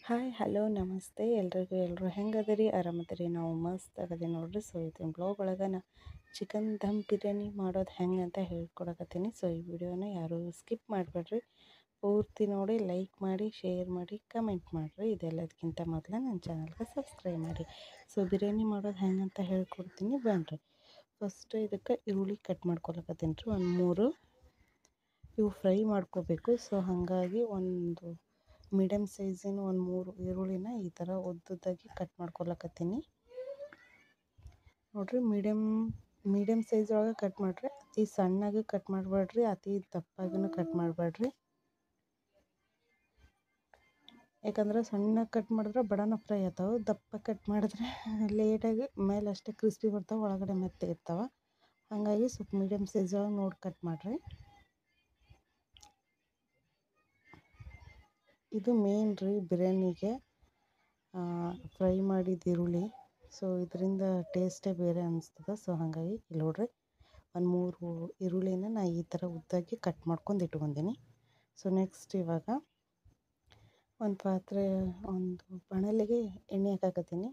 hi hello ನಮಸ್ತೆ ಎಲ್ರಿಗೂ ಎಲ್ಲರೂ ಹೆಂಗದಿರಿ ಆರಾಮದಿರಿ ನಾವು ಮಸ್ತ್ ಆಗದೆ ನೋಡ್ರಿ ಸೊ ಇದನ್ನ ಬ್ಲಾಗ್ ಒಳಗೆ ನಾ ಚಿಕನ್ ದಮ್ ಬಿರಿಯಾನಿ ಮಾಡೋದು ಹೆಂಗೆ ಅಂತ ಹೇಳ್ಕೊಡಕತ್ತೀನಿ ಸೊ ಈ ವಿಡಿಯೋನ ಯಾರು ಸ್ಕಿಪ್ ಮಾಡಬೇಡ್ರಿ ಪೂರ್ತಿ ನೋಡಿ ಲೈಕ್ ಮಾಡಿ ಶೇರ್ ಮಾಡಿ ಕಮೆಂಟ್ ಮಾಡಿರಿ ಇದೆಲ್ಲದಕ್ಕಿಂತ ಮೊದಲು ನನ್ನ ಚಾನಲ್ಗೆ ಸಬ್ಸ್ಕ್ರೈಬ್ ಮಾಡಿ ಸೊ ಬಿರಿಯಾನಿ ಮಾಡೋದು ಹೆಂಗೆ ಅಂತ ಹೇಳ್ಕೊಡ್ತೀನಿ ಬನ್ನಿರಿ ಫಸ್ಟು ಇದಕ್ಕೆ ಈರುಳ್ಳಿ ಕಟ್ ಮಾಡ್ಕೊಳಕತ್ತೀನಿ ರೀ ಒಂದು ಮೂರು ಇವು ಫ್ರೈ ಮಾಡ್ಕೋಬೇಕು ಸೊ ಹಾಗಾಗಿ ಒಂದು ಮೀಡಿಯಮ್ ಸೈಜಿನ ಒಂದು ಮೂರು ಈರುಳ್ಳಿನ ಈ ಥರ ಉದ್ದುದ್ದಾಗಿ ಕಟ್ ಮಾಡ್ಕೊಳಕತ್ತೀನಿ ನೋಡಿರಿ ಮೀಡಿಯಮ್ ಮೀಡಿಯಮ್ ಸೈಜ್ ಒಳಗೆ ಕಟ್ ಮಾಡಿರಿ ಅತಿ ಸಣ್ಣಗೆ ಕಟ್ ಮಾಡಬೇಡ್ರಿ ಅತಿ ದಪ್ಪಾಗೂ ಕಟ್ ಮಾಡಬೇಡ್ರಿ ಯಾಕಂದ್ರೆ ಸಣ್ಣ ಕಟ್ ಮಾಡಿದ್ರೆ ಬಡನ ಫ್ರೈ ಆಗ್ತಾವೆ ದಪ್ಪ ಕಟ್ ಮಾಡಿದ್ರೆ ಲೇಟಾಗಿ ಮೇಲೆ ಅಷ್ಟೇ ಕ್ರಿಸ್ಪಿ ಬರ್ತಾವೆ ಒಳಗಡೆ ಮೆತ್ತೆ ಇರ್ತಾವೆ ಹಾಗಾಗಿ ಸ್ವಲ್ಪ ಮೀಡಿಯಮ್ ಸೈಜ್ ಒಳಗೆ ನೋಡಿ ಕಟ್ ಮಾಡಿರಿ ಇದು ಮೇನ್ ರೀ ಬಿರಿಯಾನಿಗೆ ಫ್ರೈ ಮಾಡಿದ ಈರುಳ್ಳಿ ಸೊ ಇದರಿಂದ ಟೇಸ್ಟೇ ಬೇರೆ ಅನಿಸ್ತದೆ ಸೊ ಹಾಗಾಗಿ ಇಲ್ಲಿ ನೋಡ್ರಿ ಒಂದು ಮೂರು ಈರುಳ್ಳಿನ ನಾ ಈ ಥರ ಉದ್ದಾಗಿ ಕಟ್ ಮಾಡ್ಕೊಂಡು ಇಟ್ಕೊಂಡೀನಿ ಸೊ ನೆಕ್ಸ್ಟ್ ಇವಾಗ ಒಂದು ಪಾತ್ರೆ ಒಂದು ಬಾಣಲೆಗೆ ಎಣ್ಣೆ ಹಾಕಾಕತ್ತೀನಿ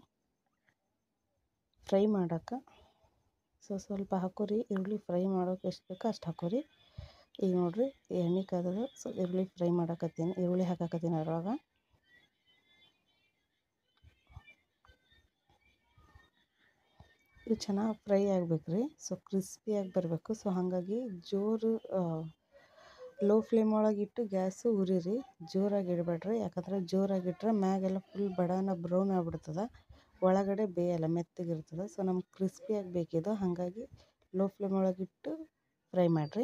ಫ್ರೈ ಮಾಡೋಕೆ ಸೊ ಸ್ವಲ್ಪ ಹಾಕೋರಿ ಈರುಳ್ಳಿ ಫ್ರೈ ಮಾಡೋಕೆ ಎಷ್ಟು ಬೇಕೋ ಅಷ್ಟು ಹಾಕೋರಿ ಈಗ ನೋಡ್ರಿ ಎಣ್ಣೆ ಕಾದದ ಸೊ ಈರುಳ್ಳಿ ಫ್ರೈ ಮಾಡಕತ್ತೀನಿ ಈರುಳ್ಳಿ ಹಾಕಾಕತ್ತೀನಿ ಅದ್ರೊಳಗೆ ಇದು ಚೆನ್ನಾಗಿ ಫ್ರೈ ಆಗ್ಬೇಕು ರೀ ಸೊ ಕ್ರಿಸ್ಪಿಯಾಗಿ ಬರಬೇಕು ಸೊ ಹಾಗಾಗಿ ಜೋರು ಲೋ ಫ್ಲೇಮ್ ಒಳಗೆ ಇಟ್ಟು ಗ್ಯಾಸು ಉರಿರಿ ಜೋರಾಗಿ ಇಡಬೇಡ್ರಿ ಯಾಕಂದ್ರೆ ಜೋರಾಗಿಟ್ರೆ ಮ್ಯಾಗೆಲ್ಲ ಫುಲ್ ಬಡಾನ ಬ್ರೌನ್ ಆಗ್ಬಿಡ್ತದೆ ಒಳಗಡೆ ಬೇಯಲ್ಲ ಮೆತ್ತಗಿರ್ತದೆ ಸೊ ನಮ್ಗೆ ಕ್ರಿಸ್ಪಿಯಾಗಿ ಬೇಕಿದು ಹಾಗಾಗಿ ಲೋ ಫ್ಲೇಮ್ ಒಳಗಿಟ್ಟು ಫ್ರೈ ಮಾಡಿರಿ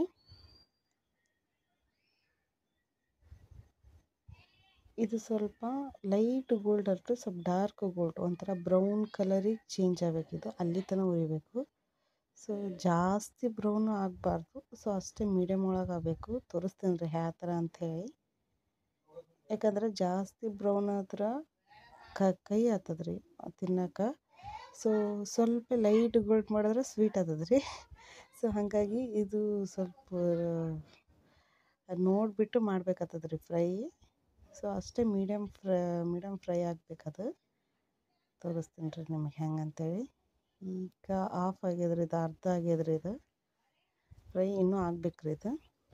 ಇದು ಸ್ವಲ್ಪ ಲೈಟ್ ಗೋಲ್ಡ್ ಅಲ್ರಿ ಸ್ವಲ್ಪ ಡಾರ್ಕ್ ಗೋಲ್ಡ್ ಒಂಥರ ಬ್ರೌನ್ ಕಲರಿಗೆ ಚೇಂಜ್ ಆಗಬೇಕಿದು ಅಲ್ಲಿ ತನಕ ಉರಿಬೇಕು ಸೊ ಜಾಸ್ತಿ ಬ್ರೌನು ಆಗಬಾರ್ದು ಸೊ ಅಷ್ಟೇ ಮೀಡಿಯಮ್ ಒಳಗೆ ಆಗಬೇಕು ತೋರಿಸ್ತೀನಿ ರೀ ಯಾವ ಥರ ಅಂಥೇಳಿ ಯಾಕಂದ್ರೆ ಜಾಸ್ತಿ ಬ್ರೌನ್ ಆದ್ರೆ ಕೈ ಆಗ್ತದೆ ರೀ ತಿನ್ನೋಕೆ ಸೊ ಸ್ವಲ್ಪ ಲೈಟ್ ಗೋಲ್ಡ್ ಮಾಡಿದ್ರೆ ಸ್ವೀಟ್ ಆಗ್ತದೆ ರೀ ಸೊ ಹಾಗಾಗಿ ಇದು ಸ್ವಲ್ಪ ನೋಡಿಬಿಟ್ಟು ಮಾಡ್ಬೇಕಾಗ್ತದೆ ರೀ ಫ್ರೈ ಸೊ ಅಷ್ಟೇ ಮೀಡಿಯಮ್ ಫ್ರೈ ಮೀಡಿಯಮ್ ಫ್ರೈ ಆಗಬೇಕದು ತೋರಿಸ್ತೀನಿ ರೀ ನಿಮಗೆ ಹೆಂಗೆ ಅಂತೇಳಿ ಈಗ ಆಫ್ ಆಗ್ಯದ್ರಿ ಇದು ಅರ್ಧ ಆಗ್ಯದ್ರಿ ಇದು ಫ್ರೈ ಇನ್ನೂ ಆಗ್ಬೇಕ್ರಿ ಇದು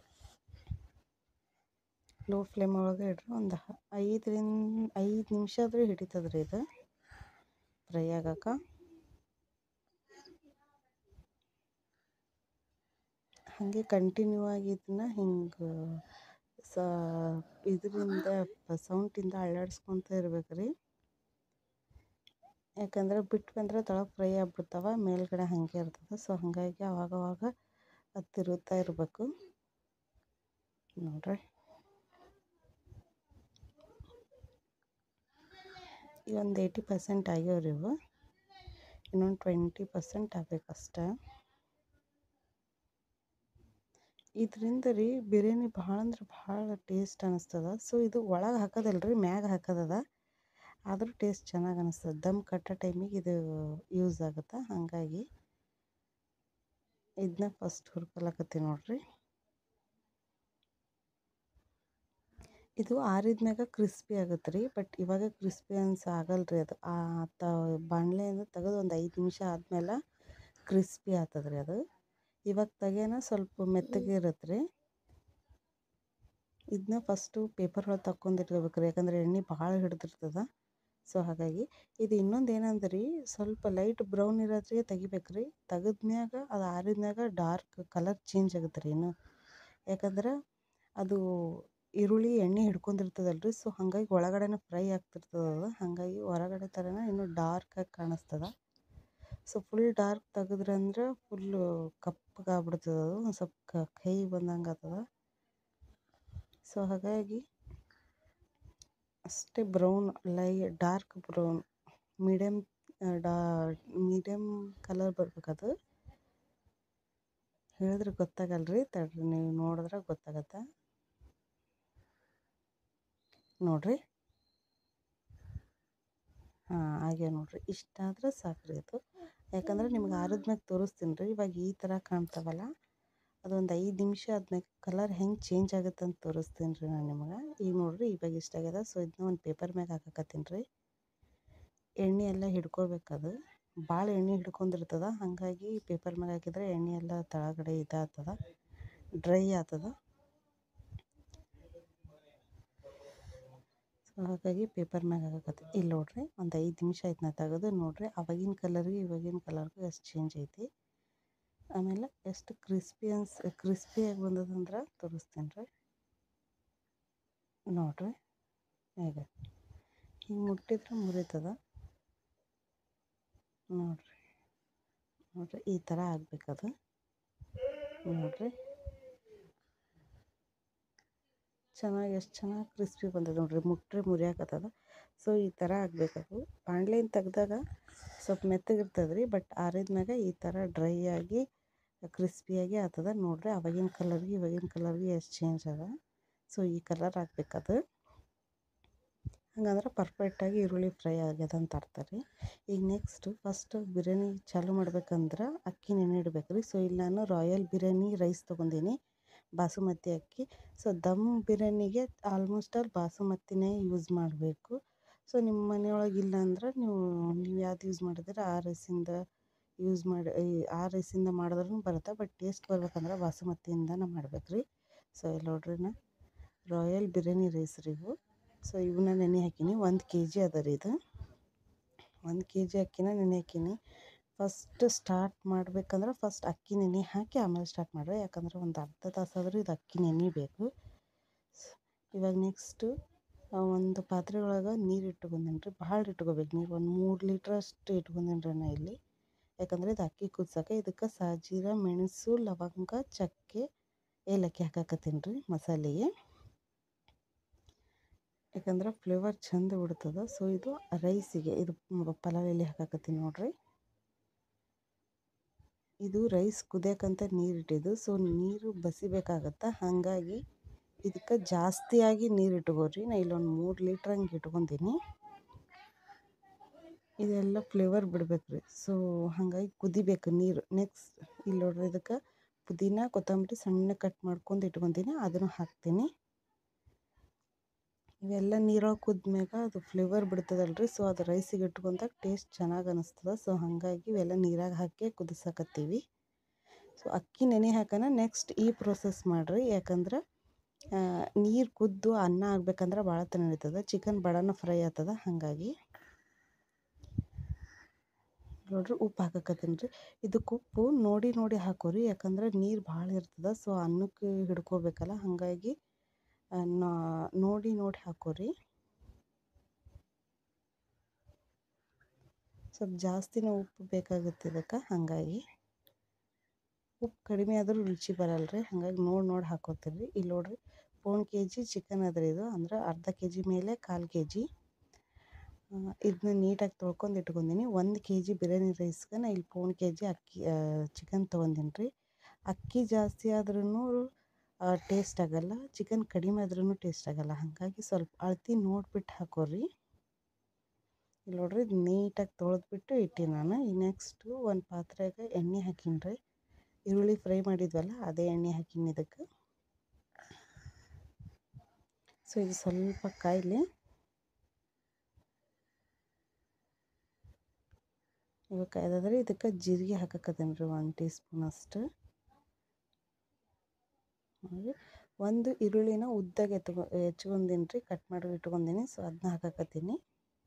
ಲೋ ಫ್ಲೇಮ್ ಒಳಗೆ ಇಡ್ರಿ ಒಂದು ಐದರಿಂದ ಐದು ನಿಮಿಷ ಆದರೂ ಹಿಡಿತದೆ ರೀ ಇದು ಫ್ರೈ ಆಗಕ್ಕೆ ಹಾಗೆ ಕಂಟಿನ್ಯೂ ಆಗಿ ಇದನ್ನ ಹಿಂಗೆ ಸ ಇದರಿಂದ ಸೌಂಟಿಂದ ಅಳ್ಳಾಡಿಸ್ಕೊತ ಇರ್ಬೇಕು ರೀ ಯಾಕಂದ್ರೆ ಬಿಟ್ಟು ಬಂದರೆ ತಳಗೆ ಫ್ರೈ ಆಗ್ಬಿಡ್ತಾವೆ ಮೇಲ್ಗಡೆ ಹಾಗೆ ಇರ್ತದೆ ಸೊ ಹಾಗಾಗಿ ಅವಾಗವಾಗ ಅದು ತಿರುಗ್ತಾ ಇರಬೇಕು ನೋಡ್ರಿ ಈ ಒಂದು ಏಯ್ಟಿ ಪರ್ಸೆಂಟ್ ಆಗ್ಯಾವ್ರಿ ಇವು ಇನ್ನೊಂದು ಟ್ವೆಂಟಿ ಪರ್ಸೆಂಟ್ ಆಗ್ಬೇಕಷ್ಟೇ ಇದರಿಂದ ರೀ ಬಿರಿಯಾನಿ ಭಾಳ ಅಂದ್ರೆ ಭಾಳ ಟೇಸ್ಟ್ ಅನ್ನಿಸ್ತದ ಸೊ ಇದು ಒಳಗೆ ಹಾಕೋದಲ್ಲ ರೀ ಮ್ಯಾಗ ಹಾಕೋದದ ಆದರೂ ಟೇಸ್ಟ್ ಚೆನ್ನಾಗಿ ಅನ್ನಿಸ್ತದೆ ದಮ್ ಕಟ್ಟೋ ಟೈಮಿಗೆ ಇದು ಯೂಸ್ ಆಗುತ್ತೆ ಹಾಗಾಗಿ ಇದನ್ನ ಫಸ್ಟ್ ಹುರ್ಕೊಳಕತ್ತೀನಿ ನೋಡ್ರಿ ಇದು ಆರಿದ್ಮ್ಯಾಗ ಕ್ರಿಸ್ಪಿ ಆಗುತ್ತೆ ರೀ ಬಟ್ ಇವಾಗ ಕ್ರಿಸ್ಪಿ ಅನ್ಸ ಆಗಲ್ಲ ರೀ ಅದು ಆ ತ ಬಾಣಲೆಯಿಂದ ತೆಗೆದು ಒಂದು ಐದು ನಿಮಿಷ ಆದಮೇಲೆ ಕ್ರಿಸ್ಪಿ ಆಗ್ತದೆ ರೀ ಅದು ಇವಾಗ ತೆಗೆನ ಸ್ವಲ್ಪ ಮೆತ್ತಗೆ ಇರುತ್ತೆ ರೀ ಇದನ್ನ ಫಸ್ಟು ಪೇಪರ್ ಒಳಗೆ ತಕ್ಕೊಂಡಿಟ್ಕೋಬೇಕು ರೀ ಯಾಕಂದ್ರೆ ಎಣ್ಣೆ ಭಾಳ ಹಿಡ್ದಿರ್ತದೆ ಸೊ ಹಾಗಾಗಿ ಇದು ಇನ್ನೊಂದು ಏನಂದ್ರೆ ರೀ ಸ್ವಲ್ಪ ಲೈಟ್ ಬ್ರೌನ್ ಇರೋದ್ರಿಗೆ ತೆಗಿಬೇಕು ರೀ ತೆಗೆದ್ಮ್ಯಾಗ ಅದು ಆರಿದ್ಮ್ಯಾಗ ಡಾರ್ಕ್ ಕಲರ್ ಚೇಂಜ್ ಆಗುತ್ತೆ ರೀ ಇನ್ನು ಯಾಕಂದ್ರೆ ಅದು ಈರುಳ್ಳಿ ಎಣ್ಣೆ ಹಿಡ್ಕೊಂಡಿರ್ತದಲ್ಲ ರೀ ಸೊ ಹಾಗಾಗಿ ಒಳಗಡೆನೂ ಫ್ರೈ ಆಗ್ತಿರ್ತದೆ ಅದು ಹಾಗಾಗಿ ಹೊರಗಡೆ ಥರನ ಇನ್ನೂ ಡಾರ್ಕಾಗಿ ಕಾಣಿಸ್ತದೆ ಸೊ ಫುಲ್ ಡಾರ್ಕ್ ತೆಗೆದ್ರಂದ್ರೆ ಫುಲ್ಲು ಕಪ್ಪಗೆ ಆಗ್ಬಿಡ್ತದೆ ಅದು ಒಂದು ಸ್ವಲ್ಪ ಕೈ ಬಂದಂಗೆ ಆಗ್ತದೆ ಸೊ ಹಾಗಾಗಿ ಅಷ್ಟೇ ಬ್ರೌನ್ ಲೈ ಡಾರ್ಕ್ ಬ್ರೌನ್ ಮೀಡಿಯಮ್ ಡಾ ಮೀಡಿಯಮ್ ಕಲರ್ ಬರ್ಬೇಕದು ಹೇಳಿದ್ರೆ ಗೊತ್ತಾಗಲ್ಲ ರೀ ತಡ್ರಿ ನೀವು ನೋಡಿದ್ರೆ ಗೊತ್ತಾಗತ್ತೆ ನೋಡ್ರಿ ಹಾಂ ಹಾಗೆ ನೋಡ್ರಿ ಇಷ್ಟಾದ್ರೆ ಸಾಕು ರೀ ಅದು ಯಾಕಂದ್ರೆ ನಿಮ್ಗೆ ಆರಿದ್ಮ್ಯಾಗ ತೋರಿಸ್ತೀನಿ ರೀ ಇವಾಗ ಈ ಥರ ಕಾಣ್ತಾವಲ್ಲ ಅದೊಂದು ಐದು ನಿಮಿಷ ಆದ್ಮೇಲೆ ಕಲರ್ ಹೆಂಗೆ ಚೇಂಜ್ ಆಗುತ್ತೆ ಅಂತ ತೋರಿಸ್ತೀನಿ ರೀ ನಾನು ನಿಮಗೆ ಈಗ ನೋಡಿರಿ ಇವಾಗ ಇಷ್ಟ ಆಗ್ಯದ ಸೊ ಇದನ್ನ ಒಂದು ಪೇಪರ್ ಮ್ಯಾಗ ಹಾಕಕತ್ತೀನಿ ರೀ ಎಣ್ಣೆ ಎಲ್ಲ ಹಿಡ್ಕೊಬೇಕದು ಭಾಳ ಎಣ್ಣೆ ಹಿಡ್ಕೊಂಡಿರ್ತದ ಹಾಗಾಗಿ ಪೇಪರ್ ಮ್ಯಾಗ ಹಾಕಿದ್ರೆ ಎಣ್ಣೆ ಎಲ್ಲ ತಳಗಡೆ ಇದಾಗ್ತದ ಡ್ರೈ ಆಗ್ತದ ಸೊ ಹಾಗಾಗಿ ಪೇಪರ್ ಮ್ಯಾಗ ಹಾಕಕತ್ತಿ ಇಲ್ಲಿ ನೋಡ್ರಿ ಒಂದು ಐದು ನಿಮಿಷ ಆಯ್ತು ನಾ ತೆಗೆದು ನೋಡ್ರಿ ಅವಾಗಿನ ಕಲರ್ಗೆ ಇವಾಗಿನ ಕಲರ್ಗೂ ಎಷ್ಟು ಚೇಂಜ್ ಐತಿ ಆಮೇಲೆ ಎಷ್ಟು ಕ್ರಿಸ್ಪಿ ಅನ್ಸ್ ಕ್ರಿಸ್ಪಿಯಾಗಿ ಬಂದದಂದ್ರೆ ತೋರಿಸ್ತೀನಿ ರೀ ನೋಡ್ರಿ ಹೇಗೆ ಹಿಂಗೆ ಮುಟ್ಟಿದ್ರೆ ಮುರಿತದ ನೋಡ್ರಿ ನೋಡ್ರಿ ಈ ಥರ ಆಗ್ಬೇಕದು ನೋಡ್ರಿ ಚೆನ್ನಾಗಿ ಎಷ್ಟು ಚೆನ್ನಾಗಿ ಕ್ರಿಸ್ಪಿ ಬಂದದ ನೋಡ್ರಿ ಮುಟ್ರೆ ಮುರಿಯಾಕತ್ತದ ಸೊ ಈ ಥರ ಆಗಬೇಕದು ಬಾಣಲೆಯಿಂದ ತೆಗ್ದಾಗ ಸ್ವಲ್ಪ ಮೆತ್ತಗಿರ್ತದೆ ರೀ ಬಟ್ ಆರಿದ್ಮ್ಯಾಗ ಈ ಥರ ಡ್ರೈ ಆಗಿ ಕ್ರಿಸ್ಪಿಯಾಗಿ ಆಗ್ತದ ನೋಡ್ರಿ ಅವಾಗಿನ ಕಲರ್ಗೆ ಇವಾಗಿನ ಕಲರ್ಗೆ ಎಷ್ಟು ಚೇಂಜ್ ಅದ ಸೊ ಈ ಕಲರ್ ಆಗ್ಬೇಕದು ಹಂಗಂದ್ರೆ ಪರ್ಫೆಕ್ಟಾಗಿ ಈರುಳ್ಳಿ ಫ್ರೈ ಆಗ್ಯದ ಅಂತ ಅರ್ಥ ರೀ ಈಗ ನೆಕ್ಸ್ಟ್ ಫಸ್ಟ್ ಬಿರಿಯಾನಿ ಚಾಲು ಮಾಡ್ಬೇಕಂದ್ರೆ ಅಕ್ಕಿ ನೆನೆ ಇಡ್ಬೇಕು ರೀ ಸೊ ಇಲ್ಲಿ ನಾನು ರಾಯಲ್ ಬಿರಿಯಾನಿ ರೈಸ್ ತೊಗೊಂಡೀನಿ ಬಾಸುಮತಿ ಅಕ್ಕಿ ಸೊ ದಮ್ ಬಿರಿಯಾನಿಗೆ ಆಲ್ಮೋಸ್ಟ್ ಆಲ್ ಬಾಸುಮತಿನೇ ಯೂಸ್ ಮಾಡಬೇಕು ಸೊ ನಿಮ್ಮ ಮನೆಯೊಳಗೆ ಇಲ್ಲ ಅಂದ್ರೆ ನೀವು ನೀವು ಯಾವ್ದು ಯೂಸ್ ಮಾಡಿದ್ರೆ ಆ ರೈಸಿಂದ ಯೂಸ್ ಮಾಡಿ ಆ ರೈಸಿಂದ ಮಾಡಿದ್ರೂ ಬರುತ್ತೆ ಬಟ್ ಟೇಸ್ಟ್ ಬರ್ಬೇಕಂದ್ರೆ ಬಾಸುಮತಿಯಿಂದನೇ ಮಾಡ್ಬೇಕು ರೀ ಸೊ ಇಲ್ಲಿ ನೋಡ್ರಿ ನಾ ರಾಯಲ್ ಬಿರಿಯಾನಿ ರೈಸ್ ರೀ ಇವು ಸೊ ಇವನ್ನ ನೆನೆ ಹಾಕೀನಿ ಒಂದು ಕೆ ಜಿ ಅದ ರೀ ಇದು ಒಂದು ಕೆ ಜಿ ಅಕ್ಕಿನ ನೆನೆ ಹಾಕೀನಿ ಫಸ್ಟ್ ಸ್ಟಾರ್ಟ್ ಮಾಡ್ಬೇಕಂದ್ರೆ ಫಸ್ಟ್ ಅಕ್ಕಿ ನೆನೆ ಹಾಕಿ ಆಮೇಲೆ ಸ್ಟಾರ್ಟ್ ಮಾಡ್ರಿ ಯಾಕಂದ್ರೆ ಒಂದು ಅರ್ಧ ತಾಸಾದರೂ ಇದು ಅಕ್ಕಿ ನೆನಿಬೇಕು ಇವಾಗ ನೆಕ್ಸ್ಟು ಒಂದು ಪಾತ್ರೆ ಒಳಗೆ ನೀರು ಇಟ್ಕೊಂಡೀನಿ ರೀ ಭಾಳ ಇಟ್ಕೋಬೇಕು ನೀರು ಒಂದು ಮೂರು ಲೀಟ್ರಷ್ಟು ಇಟ್ಕೊಂಡೀನಿ ರೀ ನಾ ಇಲ್ಲಿ ಯಾಕಂದರೆ ಇದು ಅಕ್ಕಿ ಕುದ್ಸಕ್ಕೆ ಇದಕ್ಕೆ ಸಾಜೀರ ಮೆಣಸು ಲವಂಗ ಚಕ್ಕೆ ಏಲಕ್ಕಿ ಹಾಕಾಕತ್ತೀನಿ ರೀ ಮಸಾಲೆಗೆ ಯಾಕಂದ್ರೆ ಫ್ಲೇವರ್ ಚಂದ ಬಿಡ್ತದ ಸೊ ಇದು ರೈಸಿಗೆ ಇದು ಪಲಾವ್ ಎಲೆ ಹಾಕಾಕತ್ತೀನಿ ನೋಡ್ರಿ ಇದು ರೈಸ್ ಕುದಿಯೋಕ್ಕಂತ ನೀರು ಇಟ್ಟಿದ್ದು ಸೊ ನೀರು ಬಸಿಬೇಕಾಗತ್ತೆ ಹಾಗಾಗಿ ಇದಕ್ಕೆ ಜಾಸ್ತಿಯಾಗಿ ನೀರು ಇಟ್ಕೋರಿ ನಾ ಇಲ್ಲೊಂದು ಮೂರು ಲೀಟ್ರ್ ಹಂಗೆ ಇಟ್ಕೊತೀನಿ ಇದೆಲ್ಲ ಫ್ಲೇವರ್ ಬಿಡ್ಬೇಕು ರೀ ಸೊ ಹಾಗಾಗಿ ಕುದಿಬೇಕು ನೀರು ನೆಕ್ಸ್ಟ್ ಇಲ್ಲಿ ನೋಡ್ರಿ ಇದಕ್ಕೆ ಪುದೀನ ಕೊತ್ತಂಬರಿ ಸಣ್ಣ ಕಟ್ ಮಾಡ್ಕೊಂಡು ಇಟ್ಕೊತೀನಿ ಅದನ್ನು ಹಾಕ್ತೀನಿ ಇವೆಲ್ಲ ನೀರೊಳಗೆ ಕುದ್ಮ್ಯಾಗ ಅದು ಫ್ಲೇವರ್ ಬಿಡ್ತದಲ್ರಿ ಸೊ ಅದು ರೈಸಿಗೆ ಇಟ್ಕೊಂಡಾಗ ಟೇಸ್ಟ್ ಚೆನ್ನಾಗಿ ಅನಿಸ್ತದ ಸೊ ಹಾಗಾಗಿ ಇವೆಲ್ಲ ನೀರಾಗ ಹಾಕಿ ಕುದಿಸಕತ್ತೀವಿ ಸೊ ಅಕ್ಕಿ ನೆನೆ ಹಾಕೋಣ ನೆಕ್ಸ್ಟ್ ಈ ಪ್ರೋಸೆಸ್ ಮಾಡಿರಿ ಯಾಕಂದ್ರೆ ನೀರು ಕುದ್ದು ಅನ್ನ ಆಗ್ಬೇಕಂದ್ರೆ ಭಾಳ ಹೊತ್ತು ನಡೀತದೆ ಚಿಕನ್ ಬಡನ ಫ್ರೈ ಆಗ್ತದ ಹಾಗಾಗಿ ನೋಡ್ರಿ ಉಪ್ಪು ಹಾಕಕತ್ತೀನಿ ರೀ ಇದಕ್ಕೆ ಉಪ್ಪು ನೋಡಿ ನೋಡಿ ಹಾಕೋರಿ ಯಾಕಂದ್ರೆ ನೀರು ಭಾಳ ಇರ್ತದೆ ಸೊ ಅನ್ನಕ್ಕೆ ಹಿಡ್ಕೋಬೇಕಲ್ಲ ಹಾಗಾಗಿ ನೋಡಿ ನೋಡಿ ಹಾಕೋರಿ ಸ್ವಲ್ಪ ಜಾಸ್ತಿನೇ ಉಪ್ಪು ಬೇಕಾಗುತ್ತೆ ಇದಕ್ಕೆ ಹಾಗಾಗಿ ಉಪ್ಪು ಕಡಿಮೆ ಆದರೂ ರುಚಿ ಬರಲ್ಲ ರೀ ಹಾಗಾಗಿ ನೋಡಿ ನೋಡಿ ಹಾಕೋತೀರಿ ಇಲ್ಲಿ ನೋಡ್ರಿ ಪೋಣ್ ಕೆ ಜಿ ಚಿಕನ್ ಅದ ಇದು ಅಂದ್ರೆ ಅರ್ಧ ಕೆ ಜಿ ಮೇಲೆ ಕಾಲು ಕೆ ಜಿ ಇದನ್ನ ನೀಟಾಗಿ ತೊಳ್ಕೊಂಡು ಇಟ್ಕೊಂಡೀನಿ ಒಂದು ಕೆ ಜಿ ಬಿರಿಯಾನಿ ರೈಸ್ಗೆ ನಾ ಇಲ್ಲಿ ಪೋಣ್ ಕೆ ಜಿ ಅಕ್ಕಿ ಚಿಕನ್ ತೊಗೊಂಡೀನಿ ರೀ ಅಕ್ಕಿ ಜಾಸ್ತಿ ಆದ್ರೂ ಟೇಸ್ಟ್ ಆಗಲ್ಲ ಚಿಕನ್ ಕಡಿಮೆ ಆದ್ರೂ ಟೇಸ್ಟ್ ಆಗಲ್ಲ ಹಾಗಾಗಿ ಸ್ವಲ್ಪ ಅಳ್ತಿ ನೋಡ್ಬಿಟ್ಟು ಹಾಕೋರಿ ಇಲ್ಲಿ ನೋಡ್ರಿ ಇದು ನೀಟಾಗಿ ತೊಳೆದ್ಬಿಟ್ಟು ಇಟ್ಟು ನಾನು ಈ ನೆಕ್ಸ್ಟು ಒಂದು ಪಾತ್ರೆಗೆ ಎಣ್ಣೆ ಹಾಕೀನಿ ರೀ ಈರುಳ್ಳಿ ಫ್ರೈ ಮಾಡಿದ್ವಲ್ಲ ಅದೇ ಎಣ್ಣೆ ಹಾಕೀನಿ ಇದಕ್ಕೆ ಸೊ ಇದು ಸ್ವಲ್ಪ ಕಾಯಿಲೆ ಇವಾಗ ಕಾಯ್ದಾದ್ರೆ ಇದಕ್ಕೆ ಜೀರಿಗೆ ಹಾಕಕತ್ತೀನಿ ರೀ ಒಂದು ಟೀ ಸ್ಪೂನ್ ಅಷ್ಟು ಒಂದು ಈರುಳ್ಳಿನ ಉದ್ದಾಗೆ ಎತ್ಕೊ ಹೆಚ್ಕೊಂಡೀನಿ ರೀ ಕಟ್ ಮಾಡಿ ಇಟ್ಕೊಂಡೀನಿ ಸೊ ಅದನ್ನ ಹಾಕಕತ್ತೀನಿ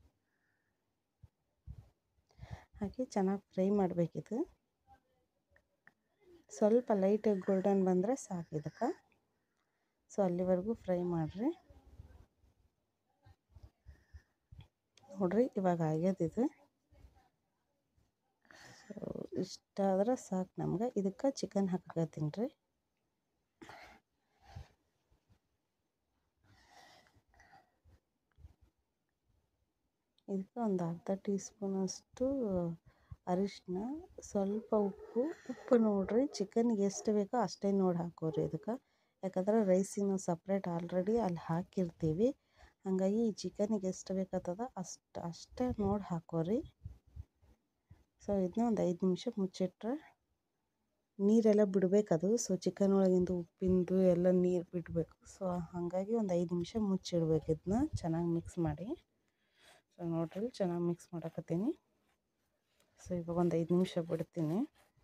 ಹಾಕಿ ಚೆನ್ನಾಗಿ ಫ್ರೈ ಮಾಡಬೇಕಿದು ಸ್ವಲ್ಪ ಲೈಟ್ ಗೋಲ್ಡನ್ ಬಂದರೆ ಸಾಕು ಇದಕ್ಕೆ ಸೊ ಅಲ್ಲಿವರೆಗೂ ಫ್ರೈ ಮಾಡಿರಿ ನೋಡ್ರಿ ಇವಾಗ ಆಗ್ಯದ ಇದು ಸೊ ಇಷ್ಟಾದ್ರೆ ಸಾಕು ನಮ್ಗೆ ಇದಕ್ಕೆ ಚಿಕನ್ ಹಾಕಕತ್ತೀನಿ ರೀ ಇದಕ್ಕೆ ಒಂದು ಅರ್ಧ ಟೀ ಸ್ಪೂನಷ್ಟು ಅರಿಶಿನ ಸ್ವಲ್ಪ ಉಪ್ಪು ಉಪ್ಪು ನೋಡಿರಿ ಚಿಕನ್ಗೆ ಎಷ್ಟು ಬೇಕೋ ಅಷ್ಟೇ ನೋಡಿ ಹಾಕೋರಿ ಇದಕ್ಕೆ ಯಾಕಂದ್ರೆ ರೈಸಿನ ಸಪ್ರೇಟ್ ಆಲ್ರೆಡಿ ಅಲ್ಲಿ ಹಾಕಿರ್ತೀವಿ ಹಾಗಾಗಿ ಈ ಚಿಕನಿಗೆ ಎಷ್ಟು ಬೇಕಾಗ್ತದ ಅಷ್ಟು ಅಷ್ಟೇ ನೋಡಿ ಹಾಕೋರಿ ಸೊ ಇದನ್ನ ಒಂದು ಐದು ನಿಮಿಷ ಮುಚ್ಚಿಟ್ರೆ ನೀರೆಲ್ಲ ಬಿಡಬೇಕದು ಸೊ ಚಿಕನ್ ಒಳಗಿಂದು ಉಪ್ಪಿಂದು ಎಲ್ಲ ನೀರು ಬಿಡಬೇಕು ಸೊ ಹಾಗಾಗಿ ಒಂದು ಐದು ನಿಮಿಷ ಮುಚ್ಚಿಡ್ಬೇಕು ಇದನ್ನ ಚೆನ್ನಾಗಿ ಮಿಕ್ಸ್ ಮಾಡಿ ಸೊ ನೋಡ್ರಿ ಚೆನ್ನಾಗಿ ಮಿಕ್ಸ್ ಮಾಡಕತ್ತೀನಿ ಸೊ ಇವಾಗ ಒಂದು ಐದು ನಿಮಿಷ ಬಿಡ್ತೀನಿ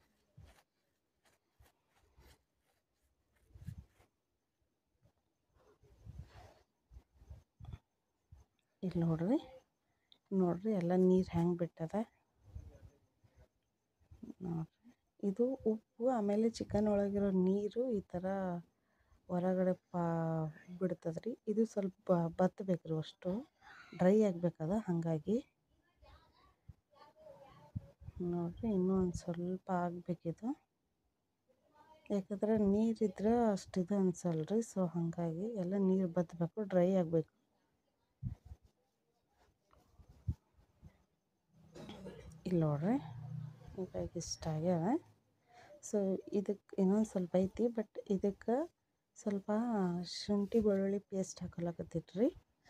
ಇಲ್ಲಿ ನೋಡ್ರಿ ನೋಡ್ರಿ ಎಲ್ಲ ನೀರು ಹೆಂಗೆ ಬಿಟ್ಟದ ನೋಡ್ರಿ ಇದು ಉಪ್ಪು ಆಮೇಲೆ ಚಿಕನ್ ಒಳಗಿರೋ ನೀರು ಈ ಥರ ಹೊರಗಡೆ ಪಾ ಬಿಡ್ತದ್ರಿ ಇದು ಸ್ವಲ್ಪ ಬತ್ತಬೇಕು ರೀ ಅಷ್ಟು ಡ್ರೈ ಆಗಬೇಕದ ಹಾಗಾಗಿ ನೋಡ್ರಿ ಇನ್ನೂ ಒಂದು ಸ್ವಲ್ಪ ಆಗಬೇಕಿದು ಯಾಕಂದ್ರೆ ನೀರಿದ್ರೆ ಅಷ್ಟಿದು ಅನ್ಸಲ್ರಿ ಸೊ ಹಾಗಾಗಿ ಎಲ್ಲ ನೀರು ಬತ್ತಬೇಕು ಡ್ರೈ ಆಗಬೇಕು ಇಲ್ಲಿ ನೋಡ್ರಿ ಇವಾಗ ಇಷ್ಟ ಆಗ್ಯಾವ ಸೊ ಇದಕ್ಕೆ ಇನ್ನೊಂದು ಸ್ವಲ್ಪ ಐತಿ ಬಟ್ ಇದಕ್ಕೆ ಸ್ವಲ್ಪ ಶುಂಠಿ ಬೆಳ್ಳುಳ್ಳಿ ಪೇಸ್ಟ್ ಹಾಕೊಳಕತ್ತಿಟ್ರಿ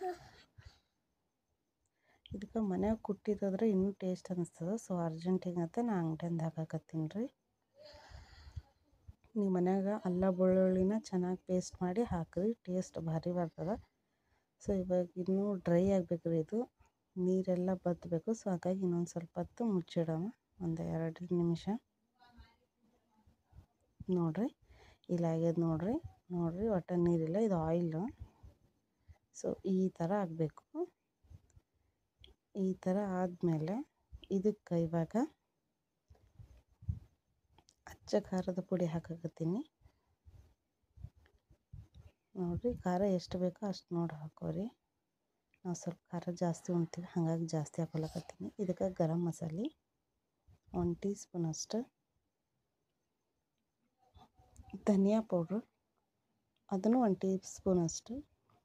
ಇದಕ್ಕೆ ಮನ್ಯಾಗ ಕುಟ್ಟಿದಾದ್ರೆ ಇನ್ನೂ ಟೇಸ್ಟ್ ಅನಿಸ್ತದೆ ಸೊ ಅರ್ಜೆಂಟಿಗೆ ಅಂತ ನಾ ಅಂಗಡಿಯಿಂದ ಹಾಕಾಕತ್ತೀನಿ ರೀ ನೀವು ಮನ್ಯಾಗ ಅಲ್ಲ ಬೆಳ್ಳುಳ್ಳಿನ ಚೆನ್ನಾಗಿ ಪೇಸ್ಟ್ ಮಾಡಿ ಹಾಕಿರಿ ಟೇಸ್ಟ್ ಭಾರಿ ಬರ್ತದೆ ಸೊ ಇವಾಗ ಇನ್ನೂ ಡ್ರೈ ಆಗ್ಬೇಕು ರೀ ಇದು ನೀರೆಲ್ಲ ಬತ್ತಬೇಕು ಸೊ ಹಾಗಾಗಿ ಇನ್ನೊಂದು ಸ್ವಲ್ಪ ಹೊತ್ತು ಮುಚ್ಚಿಡೋಣ ಒಂದು ಎರಡು ನಿಮಿಷ ನೋಡ್ರಿ ಇಲ್ಲ ಆಗ್ಯದ ನೋಡ್ರಿ ನೋಡ್ರಿ ಒಟ್ಟು ನೀರಿಲ್ಲ ಇದು ಆಯಿಲು ಸೊ ಈ ಥರ ಆಗಬೇಕು ಈ ಥರ ಆದಮೇಲೆ ಇದಕ್ಕೆ ಇವಾಗ ಅಚ್ಚ ಖಾರದ ಪುಡಿ ಹಾಕಕತ್ತೀನಿ ನೋಡಿರಿ ಖಾರ ಎಷ್ಟು ಬೇಕೋ ಅಷ್ಟು ನೋಡಿ ಹಾಕೋರಿ ನಾವು ಸ್ವಲ್ಪ ಖಾರ ಜಾಸ್ತಿ ಉಣ್ತೀವಿ ಹಾಗಾಗಿ ಜಾಸ್ತಿ ಹಾಕೊಳಕತ್ತೀನಿ ಇದಕ್ಕೆ ಗರಂ ಮಸಾಲೆ ಒನ್ ಟೀ ಸ್ಪೂನ್ ಅಷ್ಟು ಧನಿಯಾ ಪೌಡ್ರು ಅದನ್ನು ಒನ್ ಟೀ ಸ್ಪೂನ್ ಅಷ್ಟು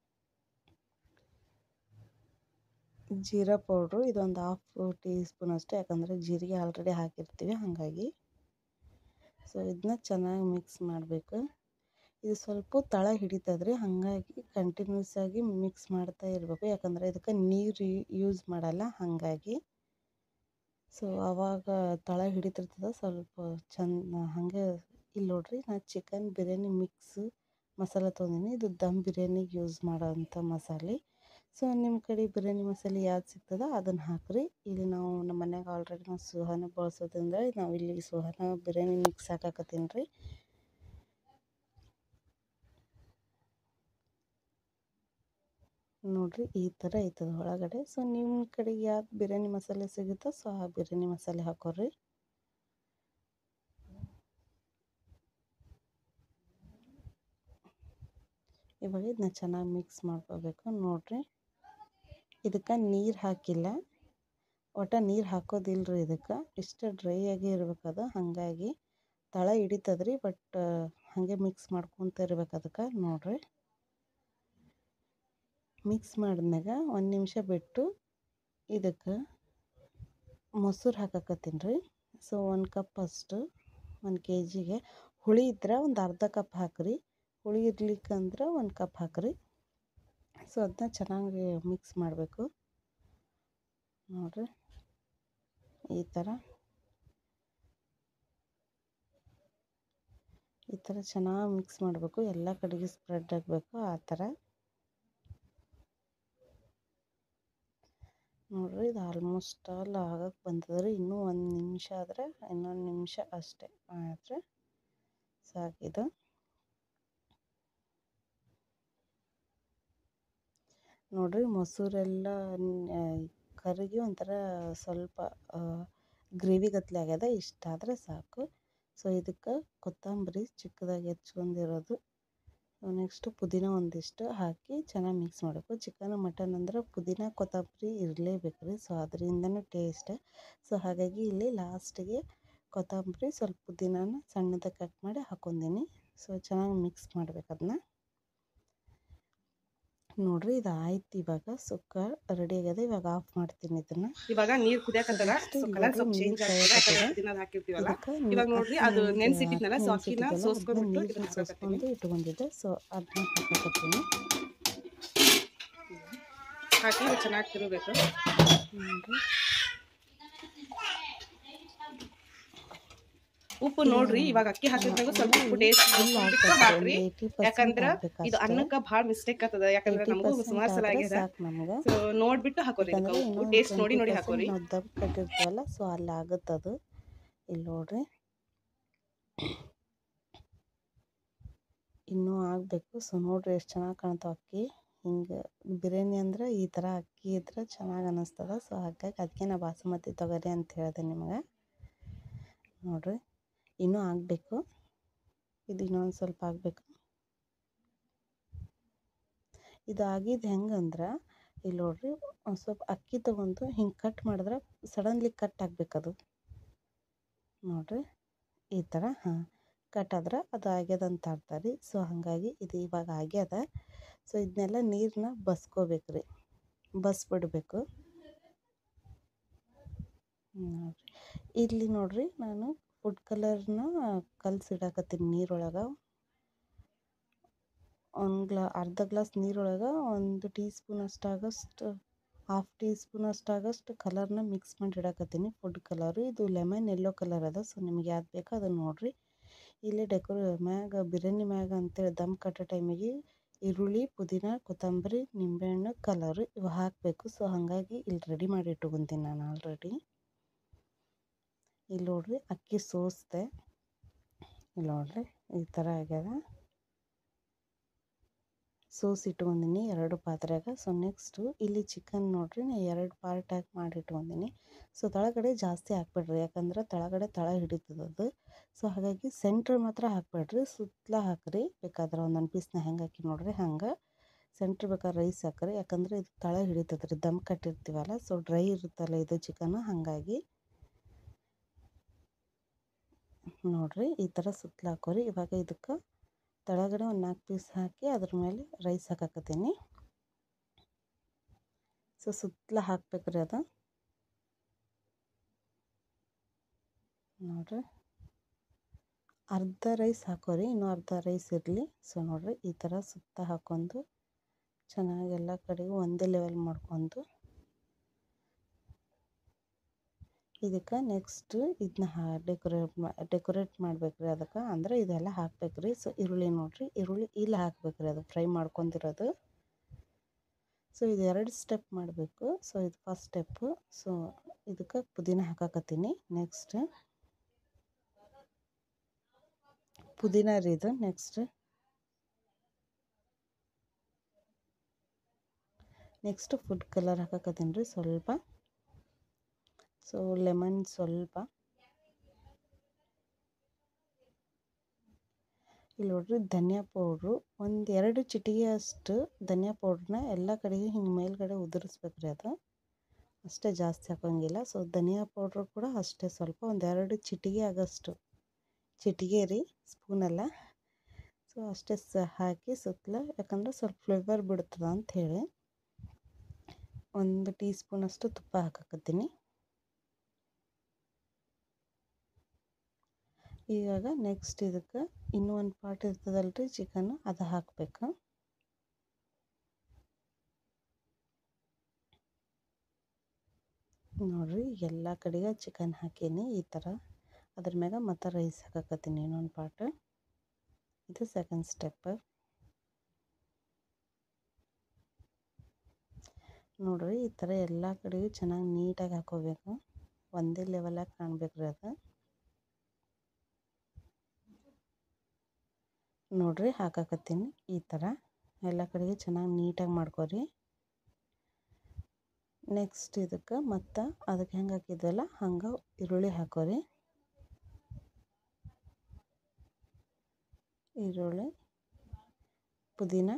ಜೀರಾ ಪೌಡ್ರು ಇದೊಂದು ಹಾಫ್ ಟೀ ಸ್ಪೂನ್ ಅಷ್ಟು ಯಾಕಂದರೆ ಜೀರಿಗೆ ಆಲ್ರೆಡಿ ಹಾಕಿರ್ತೀವಿ ಹಾಗಾಗಿ ಸೊ ಇದನ್ನ ಚೆನ್ನಾಗಿ ಮಿಕ್ಸ್ ಮಾಡಬೇಕು ಇದು ಸ್ವಲ್ಪ ತಳ ಹಿಡಿತದ್ರಿ ಹಾಗಾಗಿ ಕಂಟಿನ್ಯೂಸ್ ಆಗಿ ಮಿಕ್ಸ್ ಮಾಡ್ತಾ ಇರಬೇಕು ಯಾಕಂದರೆ ಇದಕ್ಕೆ ನೀರು ಯೂಸ್ ಮಾಡಲ್ಲ ಹಾಗಾಗಿ ಸೊ ಆವಾಗ ತಳ ಹಿಡಿತಿರ್ತದೆ ಸ್ವಲ್ಪ ಚಂದ ಹಾಗೆ ಇಲ್ಲಿ ನೋಡ್ರಿ ನಾನು ಚಿಕನ್ ಬಿರಿಯಾನಿ ಮಿಕ್ಸ್ ಮಸಾಲೆ ತೊಗೊಂಡಿನಿ ಇದು ದಮ್ ಬಿರಿಯಾನಿಗೆ ಯೂಸ್ ಮಾಡೋವಂಥ ಮಸಾಲೆ ಸೊ ನಿಮ್ಮ ಕಡೆ ಬಿರಿಯಾನಿ ಮಸಾಲೆ ಯಾವ್ದು ಸಿಗ್ತದೋ ಅದನ್ನು ಹಾಕಿರಿ ಇಲ್ಲಿ ನಾವು ನಮ್ಮ ಮನ್ಯಾಗ ಆಲ್ರೆಡಿ ನಾವು ಸುಹಾನ ಬಳಸೋದ್ರಿಂದ ನಾವು ಇಲ್ಲಿ ಸುಹಾನ ಬಿರಿಯಾನಿ ಮಿಕ್ಸ್ ಹಾಕಾಕತ್ತೀನಿ ರೀ ನೋಡ್ರಿ ಈ ಥರ ಐತದ ಒಳಗಡೆ ಸೊ ನಿಮ್ಮ ಕಡೆ ಯಾವ್ದು ಬಿರಿಯಾನಿ ಮಸಾಲೆ ಸಿಗುತ್ತೋ ಸೊ ಆ ಬಿರಿಯಾನಿ ಮಸಾಲೆ ಹಾಕೋರಿ ಇವಾಗ ಇದನ್ನ ಚೆನ್ನಾಗಿ ಮಿಕ್ಸ್ ಮಾಡ್ಕೋಬೇಕು ನೋಡ್ರಿ ಇದಕ್ಕೆ ನೀರು ಹಾಕಿಲ್ಲ ಒಟ್ಟು ನೀರು ಹಾಕೋದಿಲ್ರಿ ಇದಕ್ಕೆ ಇಷ್ಟು ಡ್ರೈ ಆಗಿ ಇರ್ಬೇಕದು ಹಾಗಾಗಿ ತಳ ಹಿಡಿತದ್ರಿ ಬಟ್ ಹಾಗೆ ಮಿಕ್ಸ್ ಮಾಡ್ಕೊತ ಇರ್ಬೇಕು ಅದಕ್ಕೆ ನೋಡ್ರಿ ಮಿಕ್ಸ್ ಮಾಡಿದ್ಮ್ಯಾಗ ಒಂದು ನಿಮಿಷ ಬಿಟ್ಟು ಇದಕ್ಕೆ ಮೊಸರು ಹಾಕಕತ್ತೀನಿ ರೀ ಸೊ ಒಂದು ಕಪ್ ಅಷ್ಟು ಒಂದು ಕೆ ಜಿಗೆ ಹುಳಿ ಇದ್ರೆ ಒಂದು ಅರ್ಧ ಕಪ್ ಹಾಕಿರಿ ಹುಳಿ ಇರ್ಲಿಕ್ಕಂದ್ರೆ ಒಂದು ಕಪ್ ಹಾಕಿರಿ ಸೊ ಅದನ್ನ ಚೆನ್ನಾಗಿ ಮಿಕ್ಸ್ ಮಾಡಬೇಕು ನೋಡಿರಿ ಈ ಥರ ಈ ಥರ ಚೆನ್ನಾಗಿ ಮಿಕ್ಸ್ ಮಾಡಬೇಕು ಎಲ್ಲ ಕಡೆಗೆ ಸ್ಪ್ರೆಡ್ ಆಗಬೇಕು ಆ ಥರ ನೋಡ್ರಿ ಇದು ಆಲ್ಮೋಸ್ಟ್ ಆಲ್ ಆಗಕ್ಕೆ ಬಂತದ್ರಿ ಇನ್ನೂ ಒಂದು ನಿಮಿಷ ಆದರೆ ಇನ್ನೊಂದು ನಿಮಿಷ ಅಷ್ಟೇ ಆದರೆ ಸಾಕಿದು ನೋಡ್ರಿ ಮೊಸರೆಲ್ಲ ಕರಗಿ ಒಂಥರ ಸ್ವಲ್ಪ ಗ್ರೇವಿ ಗತ್ಲೆ ಆಗ್ಯದ ಇಷ್ಟಾದರೆ ಸಾಕು ಸೊ ಇದಕ್ಕೆ ಕೊತ್ತಂಬರಿ ಚಿಕ್ಕದಾಗಿ ಹೆಚ್ಕೊಂಡಿರೋದು ನೆಕ್ಸ್ಟು ಪುದೀನ ಒಂದಿಷ್ಟು ಹಾಕಿ ಚೆನ್ನಾಗಿ ಮಿಕ್ಸ್ ಮಾಡಬೇಕು ಚಿಕನ್ ಮಟನ್ ಅಂದ್ರೆ ಪುದೀನ ಕೊತ್ತಂಬರಿ ಇರಲೇಬೇಕು ರೀ ಸೊ ಅದರಿಂದನೇ ಟೇಸ್ಟ್ ಸೊ ಹಾಗಾಗಿ ಇಲ್ಲಿ ಲಾಸ್ಟಿಗೆ ಕೊತ್ತಂಬರಿ ಸ್ವಲ್ಪ ಪುದೀನಾನ ಸಣ್ಣದಾಗಿ ಕಟ್ ಮಾಡಿ ಹಾಕ್ಕೊಂಡೀನಿ ಸೊ ಚೆನ್ನಾಗಿ ಮಿಕ್ಸ್ ಮಾಡ್ಬೇಕು ಅದನ್ನ ನೋಡ್ರಿ ಇದು ಆಯ್ತು ಇವಾಗ ಸುಕ್ಕ ರೆಡಿ ಆಗ್ಯದ ಇವಾಗ ಆಫ್ ಮಾಡ್ತೀನಿ ಇದನ್ನ ಇವಾಗ ನೀರ್ ಕುದಿಯಾಕತ್ತದ ಸೊ ಕಲರ್ ಸ್ವಲ್ಪ ಚೇಂಜ್ ಆಗ್ತದೆ ಯಾಕಂದ್ರೆ ದಿನ ಹಾಕಿರ್ತೀವಲ್ಲ ಇವಾಗ ನೋಡ್ರಿ ಅದು ನೆನ್ಸಿಟ್ಟಿದ್ನಲ್ಲ ಸೊ ಅಕ್ಕಿನ ಸೋಸ್ಕೊಂಡ್ಬಿಟ್ಟು ಇದನ್ನ ಹಾಕಕತ್ತೀನಿ ಸೋಸ್ಕೊಂಡು ಇಟ್ಕೊಂಡಿದ್ದೆ ಸೊ ಅದನ್ನ ಹಾಕಕತ್ತೀನಿ ಹಾಕಿ ಇದು ಚೆನ್ನಾಗಿ ತಿರುಗಬೇಕು ನೋಡ್ರಿ ಉಪ್ಪು ನೋಡ್ರಿ ಇವಾಗ ಅಕ್ಕಿ ಹಾಕಿದ್ಮೇಲೆ ಸ್ವಲ್ಪ ಉಪ್ಪು ಟೇಸ್ಟ್ ಬಿಟ್ಟು ಹಾಕ್ರಿ ಯಾಕಂದ್ರ ಇದು ಅನ್ನಕ್ಕ ಭಾಳ ಮಿಸ್ಟೇಕ್ ಆಗ್ತದ ಯಾಕಂದ್ರೆ ನಮಗೂ ಸುಮಾರು ಸಲ ಆಗ್ಯದ ಸಾಕು ನಮ್ಗೆ ಸೊ ನೋಡ್ಬಿಟ್ಟು ಹಾಕೋರಿ ಇದಕ್ಕ ಯಾಕಂದ್ರೆ ಉಪ್ಪು ಇನ್ನೂ ಟೇಸ್ಟ್ ನೋಡಿ ನೋಡಿ ಹಾಕೋರಿ ನಾವು ದಮ್ ಕಟ್ಟಿರ್ತೀವಲ್ಲ ಸೊ ಅಲ್ಲಿ ಆಗುತ್ತದು ಇಲ್ಲಿ ನೋಡ್ರಿ ಇನ್ನೂ ಆಗಬೇಕು ಸೊ ನೋಡ್ರಿ ಎಷ್ಟು ಚೆನ್ನಾಗಿ ಕಾಣ್ತಾವ ಅಕ್ಕಿ ಹಿಂಗೆ ಬಿರಿಯಾನಿ ಅಂದ್ರೆ ಈ ಥರ ಅಕ್ಕಿ ಇದ್ರೆ ಚೆನ್ನಾಗಿ ಅನ್ನಿಸ್ತದ ಸೊ ಹಾಗಾಗಿ ಅದಕ್ಕೆ ನಾ ಬಾಸುಮತಿ ತೊಗೊರಿ ಅಂತ ಹೇಳಿದೆ ನಿಮಗೆ ನೋಡ್ರಿ ಇನ್ನೂ ಆಗಬೇಕು ಇದು ಇನ್ನೊಂದು ಸ್ವಲ್ಪ ಆಗಬೇಕು ಇದು ಆಗಿದ್ದು ಹೆಂಗಂದ್ರೆ ಇಲ್ಲಿ ನೋಡ್ರಿ ಒಂದು ಸ್ವಲ್ಪ ಅಕ್ಕಿ ತೊಗೊಂಡು ಹಿಂಗೆ ಕಟ್ ಮಾಡಿದ್ರೆ ಸಡನ್ಲಿ ಕಟ್ ಆಗ್ಬೇಕದು ನೋಡ್ರಿ ಈ ಥರ ಹಾಂ ಕಟ್ ಆದ್ರೆ ಅದು ಆಗ್ಯದ ಅಂತ ಅರ್ಥ ಸೊ ಹಾಗಾಗಿ ಇದು ಇವಾಗ ಆಗ್ಯದ ಸೊ ಇದನ್ನೆಲ್ಲ ನೀರನ್ನ ಬಸ್ಕೋಬೇಕು ರೀ ಬಸ್ಬಿಡ್ಬೇಕು ನೋಡ್ರಿ ಇಲ್ಲಿ ನೋಡ್ರಿ ನಾನು ಫುಡ್ ಕಲರ್ನ ಕಲಸಿಡಾಕತ್ತೀನಿ ನೀರೊಳಗೆ ಒಂದು ಗ್ಲಾ ಅರ್ಧ ಗ್ಲಾಸ್ ನೀರೊಳಗೆ ಒಂದು ಟೀ ಸ್ಪೂನ್ ಅಷ್ಟಾಗಷ್ಟು ಹಾಫ್ ಟೀ ಸ್ಪೂನ್ ಅಷ್ಟಾಗಷ್ಟು ಕಲರ್ನ ಮಿಕ್ಸ್ ಮಾಡಿ ಇಡಾಕತ್ತೀನಿ ಫುಡ್ ಕಲರು ಇದು ಲೆಮನ್ ಎಲ್ಲೋ ಕಲರ್ ಅದ ಸೊ ನಿಮಗೆ ಯಾವ್ದು ಬೇಕೋ ಅದನ್ನು ನೋಡಿರಿ ಇಲ್ಲಿ ಡೆಕೋರೇ ಮ್ಯಾಗ ಬಿರಿಯಾನಿ ಮ್ಯಾಗ ಅಂತೇಳಿ ದಮ್ ಕಟ್ಟೋ ಟೈಮಿಗೆ ಈರುಳ್ಳಿ ಪುದೀನ ಕೊತ್ತಂಬರಿ ನಿಂಬೆಹಣ್ಣು ಕಲರು ಇವು ಹಾಕಬೇಕು ಸೊ ಹಾಗಾಗಿ ಇಲ್ಲಿ ರೆಡಿ ಮಾಡಿ ಇಟ್ಕೊತೀನಿ ನಾನು ಆಲ್ರೆಡಿ ಇಲ್ಲಿ ನೋಡ್ರಿ ಅಕ್ಕಿ ಸೋಸ್ದೆ ಇಲ್ಲಿ ನೋಡ್ರಿ ಈ ಥರ ಆಗ್ಯದ ಸೋಸ್ ಇಟ್ಕೊಂಡಿನಿ ಎರಡು ಪಾತ್ರೆಗೆ ಸೊ ನೆಕ್ಸ್ಟು ಇಲ್ಲಿ ಚಿಕನ್ ನೋಡ್ರಿ ನಾ ಎರಡು ಪಾರ್ಟಾಗಿ ಮಾಡಿ ಇಟ್ಕೊಂಡಿನಿ ಸೊ ತಳಗಡೆ ಜಾಸ್ತಿ ಹಾಕ್ಬೇಡ್ರಿ ಯಾಕಂದ್ರೆ ತಳಗಡೆ ತಳ ಹಿಡಿತದ ಅದು ಸೊ ಹಾಗಾಗಿ ಸೆಂಟ್ರ್ ಮಾತ್ರ ಹಾಕ್ಬೇಡ್ರಿ ಸುತ್ತಲ ಹಾಕ್ರಿ ಬೇಕಾದ್ರೆ ಒಂದೊಂದು ಪೀಸ್ನ ಹೆಂಗೆ ಹಾಕಿ ನೋಡ್ರಿ ಹಂಗೆ ಸೆಂಟ್ರ್ ಬೇಕಾದ್ರೆ ರೈಸ್ ಹಾಕ್ರಿ ಯಾಕಂದ್ರೆ ಇದು ತಳ ಹಿಡಿತದ್ರಿ ದಮ್ ಕಟ್ಟಿರ್ತೀವಲ್ಲ ಸೊ ಡ್ರೈ ಇರುತ್ತಲ್ಲ ಇದು ಚಿಕನ್ ಹಾಗಾಗಿ ನೋಡ್ರಿ ಈ ಥರ ಸುತ್ತಲ ಹಾಕೋರಿ ಇವಾಗ ಇದಕ್ಕೆ ತಳಗಡೆ ಒಂದು ನಾಲ್ಕು ಪೀಸ್ ಹಾಕಿ ಅದ್ರ ಮೇಲೆ ರೈಸ್ ಹಾಕಾಕತ್ತೀನಿ ಸೊ ಸುತ್ತಲ ಹಾಕ್ಬೇಕ್ರಿ ಅದು ನೋಡ್ರಿ ಅರ್ಧ ರೈಸ್ ಹಾಕೋರಿ ಇನ್ನೂ ಅರ್ಧ ರೈಸ್ ಇರಲಿ ಸೊ ನೋಡ್ರಿ ಈ ಥರ ಸುತ್ತ ಹಾಕೊಂಡು ಚೆನ್ನಾಗಿ ಎಲ್ಲ ಕಡೆಗೂ ಒಂದೇ ಲೆವೆಲ್ ಮಾಡ್ಕೊಂಡು ಇದಕ್ಕೆ ನೆಕ್ಸ್ಟ್ ಇದನ್ನ ಹಾ ಡೆಕೋರೇಟ್ ಮಾ ಡೆಕೋರೇಟ್ ಮಾಡ್ಬೇಕ್ರಿ ಅದಕ್ಕೆ ಅಂದ್ರೆ ಇದೆಲ್ಲ ಹಾಕ್ಬೇಕ್ರಿ ಸೊ ಈರುಳ್ಳಿ ನೋಡ್ರಿ ಈರುಳ್ಳಿ ಇಲ್ಲಿ ಹಾಕ್ಬೇಕ್ರಿ ಅದು ಫ್ರೈ ಮಾಡ್ಕೊಂಡಿರೋದು ಸೊ ಇದು ಎರಡು ಸ್ಟೆಪ್ ಮಾಡಬೇಕು ಸೊ ಇದು ಫಸ್ಟ್ ಸ್ಟೆಪ್ಪು ಸೊ ಇದಕ್ಕೆ ಪುದೀನ ಹಾಕಾಕತ್ತೀನಿ ನೆಕ್ಸ್ಟ್ ಪುದೀನ ರೀ ಇದು ನೆಕ್ಸ್ಟ್ ನೆಕ್ಸ್ಟ್ ಫುಡ್ ಕಲರ್ ಹಾಕಾಕತ್ತೀನಿ ರೀ ಸ್ವಲ್ಪ ಸೊ ಲೆಮನ್ ಸ್ವಲ್ಪ ಇಲ್ಲಿ ನೋಡ್ರಿ ಧನಿಯಾ ಪೌಡ್ರು ಒಂದು ಎರಡು ಚಿಟಿಗೆ ಅಷ್ಟು ಧನಿಯಾ ಪೌಡ್ರನ್ನ ಎಲ್ಲ ಕಡೆಗೆ ಹಿಂಗೆ ಮೇಲ್ಗಡೆ ಉದುರಿಸ್ಬೇಕ್ರಿ ಅದು ಅಷ್ಟೇ ಜಾಸ್ತಿ ಹಾಕೋಂಗಿಲ್ಲ ಸೊ ಧನಿಯಾ ಪೌಡ್ರು ಕೂಡ ಅಷ್ಟೇ ಸ್ವಲ್ಪ ಒಂದೆರಡು ಚಿಟಿಗೆ ಆಗೋಷ್ಟು ಚಿಟಿಗೆ ರೀ ಸ್ಪೂನಲ್ಲ ಸೊ ಅಷ್ಟೇ ಸ ಹಾಕಿ ಸುತ್ತಲ ಯಾಕಂದ್ರೆ ಸ್ವಲ್ಪ ಫ್ಲೇವರ್ ಬಿಡ್ತದ ಅಂಥೇಳಿ ಒಂದು ಟೀ ಸ್ಪೂನಷ್ಟು ತುಪ್ಪ ಹಾಕಾಕತ್ತೀನಿ ಇವಾಗ ನೆಕ್ಸ್ಟ್ ಇದಕ್ಕೆ ಇನ್ನೂ ಒಂದು ಪಾರ್ಟ್ ಇರ್ತದಲ್ರಿ ಚಿಕನ್ ಅದು ಹಾಕಬೇಕು ನೋಡ್ರಿ ಎಲ್ಲ ಕಡೆಗೆ ಚಿಕನ್ ಹಾಕೀನಿ ಈ ಥರ ಅದ್ರ ಮ್ಯಾಗ ಮತ್ತು ರೈಸ್ ಹಾಕಾಕತ್ತೀನಿ ಇನ್ನೊಂದು ಪಾರ್ಟ್ ಇದು ಸೆಕೆಂಡ್ ಸ್ಟೆಪ್ ನೋಡ್ರಿ ಈ ಥರ ಎಲ್ಲ ಕಡೆಗೂ ಚೆನ್ನಾಗಿ ನೀಟಾಗಿ ಹಾಕೋಬೇಕು ಒಂದೇ ಲೆವೆಲಾಗಿ ಕಾಣ್ಬೇಕ್ರಿ ಅದು ನೋಡ್ರಿ ಹಾಕಾಕತ್ತೀನಿ ಈ ಥರ ಎಲ್ಲ ಕಡೆಗೆ ಚೆನ್ನಾಗಿ ನೀಟಾಗಿ ಮಾಡ್ಕೊರಿ ನೆಕ್ಸ್ಟ್ ಇದಕ್ಕೆ ಮತ್ತು ಅದಕ್ಕೆ ಹೆಂಗೆ ಹಾಕಿದ್ವಲ್ಲ ಹಂಗೆ ಈರುಳ್ಳಿ ಹಾಕೋರಿ ಈರುಳ್ಳಿ ಪುದೀನ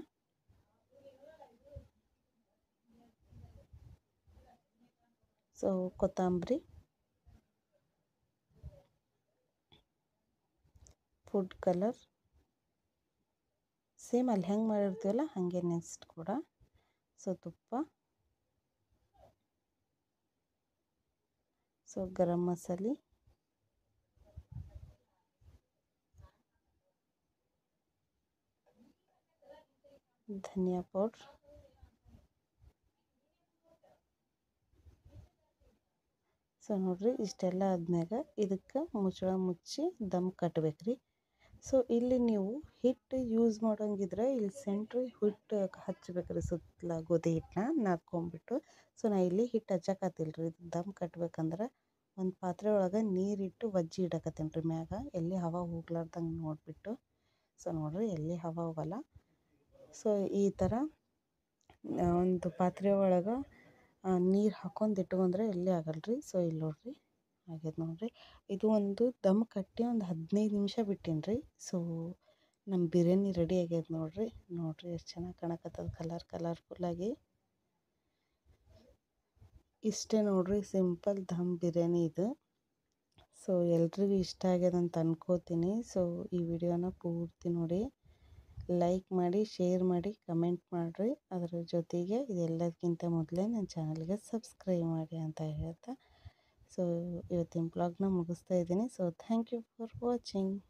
ಸೊ ಕೊತ್ತಂಬರಿ ಫುಡ್ ಕಲರ್ ಸೇಮ್ ಅಲ್ಲಿ ಹೆಂಗೆ ಮಾಡಿರ್ತೀವಲ್ಲ ಹಾಗೆ ನೆಕ್ಸ್ಟ್ ಕೂಡ ಸೊ ತುಪ್ಪ ಸೊ ಗರಂ ಮಸಾಲೆ ಧನಿಯಾ ಪೌಡ್ರ್ ಸೊ ಸೊ ನೋಡಿರಿ ಇಷ್ಟೆಲ್ಲ ಆದ್ಮ್ಯಾಗ ಇದಕ್ಕೆ ಮುಚ್ಚಳ ಮುಚ್ಚಿ ದಮ್ ಕಟ್ಬೇಕು ಸೊ ಇಲ್ಲಿ ನೀವು ಹಿಟ್ಟು ಯೂಸ್ ಮಾಡೋಂಗಿದ್ರೆ ಇಲ್ಲಿ ಸೆಂಟ್ರ್ ಹಿಟ್ಟು ಹಚ್ಬೇಕ್ರಿ ಸುತ್ತಲ ಗೋಧಿ ಹಿಟ್ಟನ್ನ ನಾದ್ಕೊಂಬಿಟ್ಟು ಸೊ ನಾ ಇಲ್ಲಿ ಹಿಟ್ಟು ಹಚ್ಚಕತ್ತಿಲ್ಲ ರೀ ಇದು ದಮ್ ಕಟ್ಬೇಕಂದ್ರೆ ಒಂದು ಪಾತ್ರೆ ಒಳಗೆ ನೀರಿಟ್ಟು ವಜ್ಜಿ ಇಡಕತ್ತೀನಿ ರೀ ಮ್ಯಾಗ ಎಲ್ಲಿ ಹವಾ ಹೋಗ್ಲಾರ್ದಂಗೆ ನೋಡಿಬಿಟ್ಟು ಸೊ ನೋಡಿರಿ ಎಲ್ಲಿ ಹವಾ ಹೋಗಲ್ಲ ಸೊ ಈ ಥರ ಒಂದು ಪಾತ್ರೆ ಒಳಗೆ ನೀರು ಹಾಕೊಂಡು ಇಟ್ಕೊಂಡ್ರೆ ಎಲ್ಲಿ ಆಗಲ್ಲ ರೀ ಸೊ ಇಲ್ಲಿ ನೋಡಿರಿ ಆಗ್ಯದ ನೋಡಿರಿ ಇದು ಒಂದು ದಮ್ ಕಟ್ಟಿ ಒಂದು ಹದಿನೈದು ನಿಮಿಷ ಬಿಟ್ಟೀನಿ ರೀ ಸೊ ನಮ್ಮ ಬಿರಿಯಾನಿ ರೆಡಿ ಆಗ್ಯದ ನೋಡಿರಿ ನೋಡಿರಿ ಎಷ್ಟು ಚೆನ್ನಾಗಿ ಕಾಣಕತ್ತದ ಕಲರ್ ಕಲರ್ಫುಲ್ಲಾಗಿ ಇಷ್ಟೇ ನೋಡಿರಿ ಸಿಂಪಲ್ ದಮ್ ಬಿರಿಯಾನಿ ಇದು ಸೊ ಎಲ್ರಿಗೂ ಇಷ್ಟ ಆಗ್ಯದ ಅಂತ ಅನ್ಕೋತೀನಿ ಸೊ ಈ ವಿಡಿಯೋನ ಪೂರ್ತಿ ನೋಡಿ ಲೈಕ್ ಮಾಡಿ ಶೇರ್ ಮಾಡಿ ಕಮೆಂಟ್ ಮಾಡಿರಿ ಅದರ ಜೊತೆಗೆ ಇದೆಲ್ಲದಕ್ಕಿಂತ ಮೊದಲೇ ನನ್ನ ಚಾನಲ್ಗೆ ಸಬ್ಸ್ಕ್ರೈಬ್ ಮಾಡಿ ಅಂತ ಹೇಳ್ತಾ ಸೊ ಇವತ್ತಿನ ಬ್ಲಾಗ್ನ ಮುಗಿಸ್ತಾ ಇದ್ದೀನಿ so thank you for watching